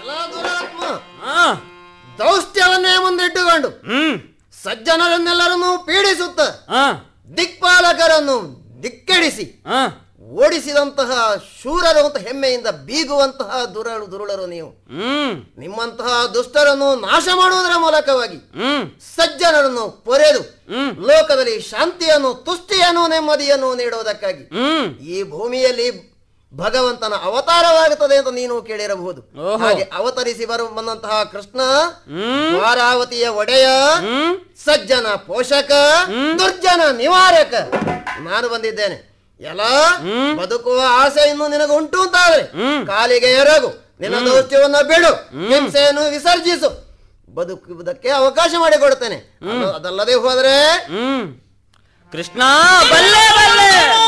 ಎಲ್ಲ ದುರಾತ್ಮ ಆ, ದೌಷ್ಟ್ಯವನ್ನೇ ಮುಂದಿಟ್ಟುಕೊಂಡು ಹ್ಮ್ ಸಜ್ಜನರನ್ನೆಲ್ಲರನ್ನೂ ಪೀಡಿಸುತ್ತ ಆ, ದಿಕ್ಪಾಲಕರನ್ನು ದಿಕ್ಕೆಡಿಸಿ ಆ, ಓಡಿಸಿದಂತಹ ಶೂರರು ಅಂತ ಹೆಮ್ಮೆಯಿಂದ ಬೀಗುವಂತಹ ದುರಳು ದುರುಳರು ನೀವು ಹ್ಮ್ ನಿಮ್ಮಂತಹ ದುಷ್ಟರನ್ನು ನಾಶ ಮಾಡುವುದರ ಮೂಲಕವಾಗಿ ಹ್ಮ್ ಸಜ್ಜನರನ್ನು ಪೊರೆದು ಹ್ಮ್ ಲೋಕದಲ್ಲಿ ಶಾಂತಿಯನ್ನು ತುಷ್ಟಿಯನ್ನು ನೆಮ್ಮದಿಯನ್ನು ನೀಡುವುದಕ್ಕಾಗಿ ಹ್ಮ್ ಈ ಭೂಮಿಯಲ್ಲಿ ಭಗವಂತನ ಅವತಾರವಾಗುತ್ತದೆ ಅಂತ ನೀನು ಕೇಳಿರಬಹುದು ಓಹೋ. ಹಾಗೆ ಅವತರಿಸಿ ಬರು ಬಂದಂತಹ ಕೃಷ್ಣ ಹ್ಮ್ ದ್ವಾರಾವತಿಯ ಒಡೆಯ ಹ್ಮ್ ಸಜ್ಜನ ಪೋಷಕ ದುರ್ಜನ ನಿವಾರಕ ನಾನು ಬಂದಿದ್ದೇನೆ ಎಲ್ಲ ಬದುಕುವ ಆಸೆ ಇನ್ನು ನಿನಗೆ ಉಂಟು ಅಂತಾದ್ರೆ ಕಾಲಿಗೆ ಎರಗು ನಿನ್ನ ದೌಷ್ಟ್ಯವನ್ನ ಬಿಡು ಹಿಂಸೆಯನ್ನು ವಿಸರ್ಜಿಸು ಬದುಕುವುದಕ್ಕೆ ಅವಕಾಶ ಮಾಡಿಕೊಡುತ್ತೇನೆ ಅದು- ಅದಲ್ಲದೆ ಹೋದ್ರೆ ಹ್ಮ್ ಕೃಷ್ಣ ಬಲ್ಲೆ ಬಲ್ಲೆ